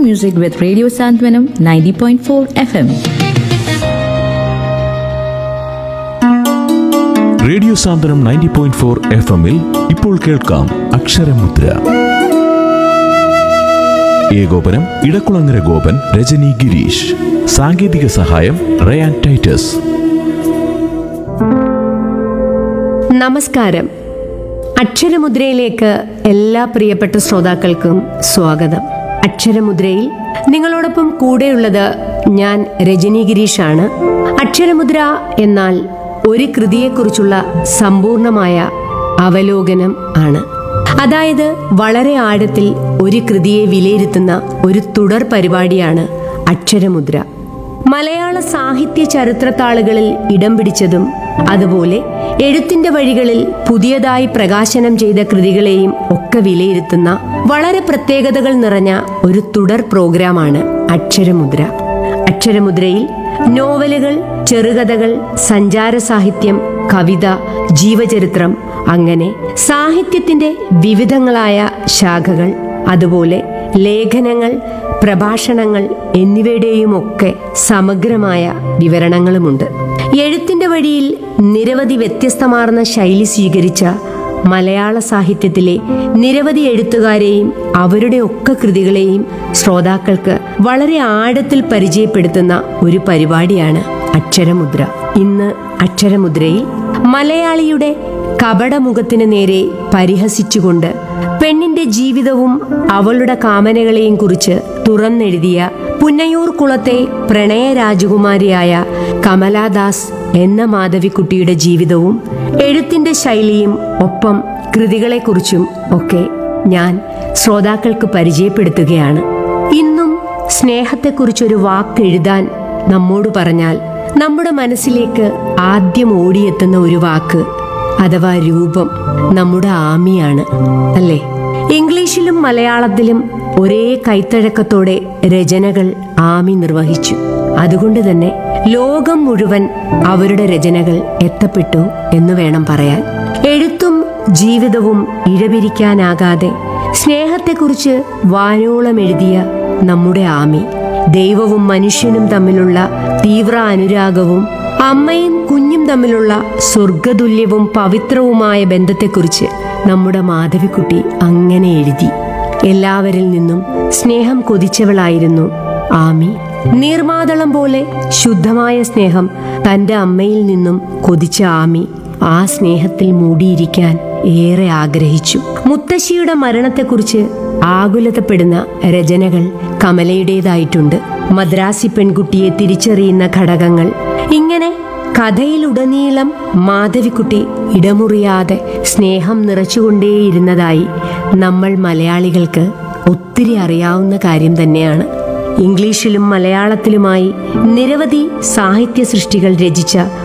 music with Radio Santwanam 90.4 FM. Radio Santwanam ninety point four F എമ്മിൽ ഇപ്പോൾ കേൾക്കാം അക്ഷരമുദ്ര ഏകോപനം ഇടക്കുളങ്ങര ഗോപൻ രജനി ഗിരീഷ് സാങ്കേതിക സഹായം റയാൻ ടൈറ്റസ് നമസ്കാരം അക്ഷരമുദ്രയിലേക്ക് എല്ലാ പ്രിയപ്പെട്ട ശ്രോതാക്കൾക്കും സ്വാഗതം അക്ഷരമുദ്രയിൽ നിങ്ങളോടൊപ്പം കൂടെയുള്ളത് ഞാൻ രജനി ഗിരീഷാണ് അക്ഷരമുദ്ര എന്നാൽ ഒരു കൃതിയെക്കുറിച്ചുള്ള സമ്പൂർണമായ അവലോകനം ആണ് അതായത് വളരെ ആഴത്തിൽ ഒരു കൃതിയെ വിലയിരുത്തുന്ന ഒരു തുടർ പരിപാടിയാണ് അക്ഷരമുദ്ര മലയാള സാഹിത്യ ചരിത്രത്താളുകളിൽ ഇടം പിടിച്ചതും അതുപോലെ എഴുത്തിന്റെ വഴികളിൽ പുതിയതായി പ്രകാശനം ചെയ്ത കൃതികളെയും ഒക്കെ വിലയിരുത്തുന്ന വളരെ പ്രത്യേകതകൾ നിറഞ്ഞ ഒരു തുടർ പ്രോഗ്രാമാണ് അക്ഷരമുദ്ര അക്ഷരമുദ്രയിൽ നോവലുകൾ ചെറുകഥകൾ സഞ്ചാര സാഹിത്യം കവിത ജീവചരിത്രം അങ്ങനെ സാഹിത്യത്തിന്റെ വിവിധങ്ങളായ ശാഖകൾ അതുപോലെ ലേഖനങ്ങൾ പ്രഭാഷണങ്ങൾ എന്നിവയുടെയുമൊക്കെ സമഗ്രമായ വിവരണങ്ങളുമുണ്ട് എഴുത്തിന്റെ വഴിയിൽ നിരവധി വ്യത്യസ്തമാർന്ന ശൈലി സ്വീകരിച്ച മലയാള സാഹിത്യത്തിലെ നിരവധി എഴുത്തുകാരെയും അവരുടെ ഒക്കെ കൃതികളെയും ശ്രോതാക്കൾക്ക് വളരെ ആഴത്തിൽ പരിചയപ്പെടുത്തുന്ന ഒരു പരിപാടിയാണ് അക്ഷരമുദ്ര ഇന്ന് അക്ഷരമുദ്രയിൽ മലയാളിയുടെ കപടമുഖത്തിന് നേരെ പരിഹസിച്ചുകൊണ്ട് പെണ്ണിന്റെ ജീവിതവും അവളുടെ കാമനകളെയും കുറിച്ച് തുറന്നെഴുതിയ പുന്നയൂർ കുളത്തെ പ്രണയ രാജകുമാരിയായ കമലാദാസ് എന്ന മാധവിക്കുട്ടിയുടെ ജീവിതവും എഴുത്തിന്റെ ശൈലിയും ഒപ്പം കൃതികളെക്കുറിച്ചും ഒക്കെ ഞാൻ ശ്രോതാക്കൾക്ക് പരിചയപ്പെടുത്തുകയാണ് ഇന്നും സ്നേഹത്തെക്കുറിച്ചൊരു വാക്ക് എഴുതാൻ നമ്മോട് പറഞ്ഞാൽ നമ്മുടെ മനസ്സിലേക്ക് ആദ്യം ഓടിയെത്തുന്ന ഒരു വാക്ക് അഥവാ രൂപം നമ്മുടെ ആമിയാണ് അല്ലേ ഇംഗ്ലീഷിലും മലയാളത്തിലും ഒരേ കൈത്തഴക്കത്തോടെ രചനകൾ ആമി നിർവഹിച്ചു അതുകൊണ്ട് തന്നെ ലോകം മുഴുവൻ അവരുടെ രചനകൾ എത്തപ്പെട്ടു എന്ന് വേണം പറയാൻ എഴുത്തും ജീവിതവും ഇഴപിരിക്കാനാകാതെ സ്നേഹത്തെക്കുറിച്ച് വാനോളം എഴുതിയ നമ്മുടെ ആമി ദൈവവും മനുഷ്യനും തമ്മിലുള്ള തീവ്ര അനുരാഗവും അമ്മയും കുഞ്ഞും തമ്മിലുള്ള സ്വർഗതുല്യവും പവിത്രവുമായ ബന്ധത്തെക്കുറിച്ച് നമ്മുടെ മാധവിക്കുട്ടി അങ്ങനെ എഴുതി എല്ലാവരിൽ നിന്നും സ്നേഹം കൊതിച്ചവളായിരുന്നു ആമി നീർമാതളം പോലെ ശുദ്ധമായ സ്നേഹം തന്റെ അമ്മയിൽ നിന്നും കൊതിച്ച ആമി ആ സ്നേഹത്തിൽ മൂടിയിരിക്കാൻ ഏറെ ആഗ്രഹിച്ചു മുത്തശ്ശിയുടെ മരണത്തെക്കുറിച്ച് ആകുലതപ്പെടുന്ന രചനകൾ കമലയുടേതായിട്ടുണ്ട് മദ്രാസി പെൺകുട്ടിയെ തിരിച്ചറിയുന്ന ഘടകങ്ങൾ ഇങ്ങനെ കഥയിലുടനീളം മാധവിക്കുട്ടി ഇടമുറിയാതെ സ്നേഹം നിറച്ചുകൊണ്ടേയിരുന്നതായി നമ്മൾ മലയാളികൾക്ക് ഒത്തിരി അറിയാവുന്ന കാര്യം തന്നെയാണ് ഇംഗ്ലീഷിലും മലയാളത്തിലുമായി നിരവധി സാഹിത്യ സൃഷ്ടികൾ രചിച്ച